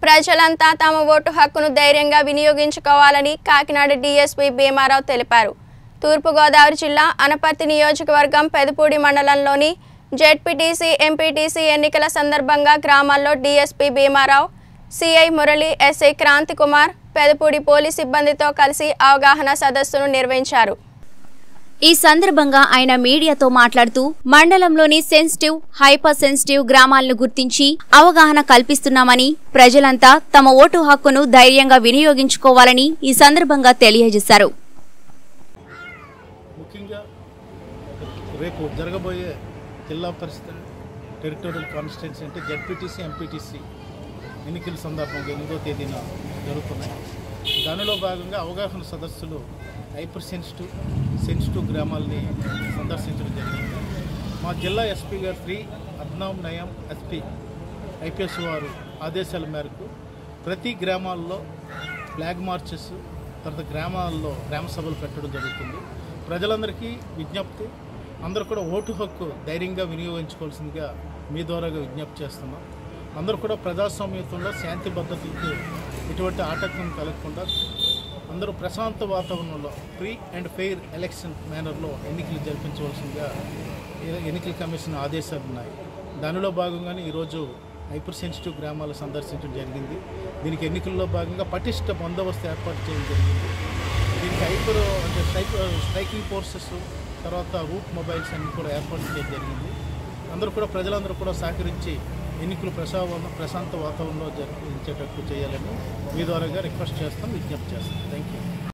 ప్రజలంతా తమ ఓటు హక్కును ధైర్యంగా వినియోగించుకోవాలని కాకినాడ డీఎస్పీ భీమారావు తెలిపారు తూర్పుగోదావరి జిల్లా అనపర్తి నియోజకవర్గం పెదపూడి మండలంలోని జెడ్పీటీసీ ఎంపీటీసీ ఎన్నికల సందర్భంగా గ్రామాల్లో DSP Bhimarao CI Murali SI Kranti Kumar Pedapudi police సిబ్బందితో కలిసి అవగాహన సదస్సును నిర్వహించారు ఈ సందర్భంగా ఆయన మీడియాతో మాట్లాడుతూ మండలంలోని సెన్సిటివ్ హైపర్ సెన్సిటివ్ గ్రామాలను గుర్తించి అవగాహన కల్పిస్తున్నామని ప్రజలంతా తమ ఓటు హక్కును ధైర్యంగా వినియోగించుకోవాలని ఈ సందర్భంగా తెలియజేశారు ముఖ్యంగా రేపు జరగబోయే జిల్లా పరిషత్ టెరిటోరియల్ కాన్స్టిట్యున్సీ అంటే జడ్పీటీసీ ఎంపీటీసీ ఎన్నికల సందర్భంగా ఎనిమిదో తేదీన జరుగుతున్నాయి దానిలో భాగంగా అవగాహన సదస్సులు హైపర్ సెన్సిటివ్ సెన్సిటివ్ గ్రామాలని సందర్శించడం జరిగింది మా జిల్లా ఎస్పీ గారు శ్రీ అద్నాం నయం ఎస్పీ ఐపీఎస్ వారు ఆదేశాల మేరకు ప్రతి గ్రామాల్లో ఫ్లాగ్ మార్చెస్ తర్వాత గ్రామాల్లో గ్రామ సభలు పెట్టడం జరుగుతుంది ప్రజలందరికీ విజ్ఞప్తి అందరూ కూడా ఓటు హక్కు ధైర్యంగా వినియోగించుకోవాల్సిందిగా మీ ద్వారాగా విజ్ఞప్తి చేస్తున్నాం అందరూ కూడా ప్రజాస్వామ్యతంలో శాంతి భద్రతలకు ఎటువంటి ఆటంకం కలగకుండా అందరూ ప్రశాంత వాతావరణంలో ఫ్రీ అండ్ ఫెయిర్ ఎలక్షన్ మేనర్లో ఎన్నికలు జరిపించవలసిందిగా ఎ- ఎన్నికల కమిషన్ ఆదేశాలు ఉన్నాయి దానిలో భాగంగానే ఈరోజు హైపర్ సెన్సిటివ్ గ్రామాలు సందర్శించడం జరిగింది దీనికి ఎన్నికల్లో భాగంగా పటిష్ట బందోబస్తు ఏర్పాటు చేయడం జరిగింది దీనికి హైపర్ అంటే స్ట్రైక్ స్ట్రైకింగ్ ఫోర్సెస్ తర్వాత రూట్ మొబైల్స్ అన్ని కూడా ఏర్పాటు చేయడం జరిగింది అందరూ కూడా ప్రజలందరూ కూడా సహకరించి ఎన్నికలు ప్రశాంత ప్రశాంత వాతావరణంలో జరిపించేటట్టు చేయాలని మీ ద్వారాగా రిక్వెస్ట్ చేస్తాం విజ్ఞప్తి చేస్తాం థ్యాంక్ యూ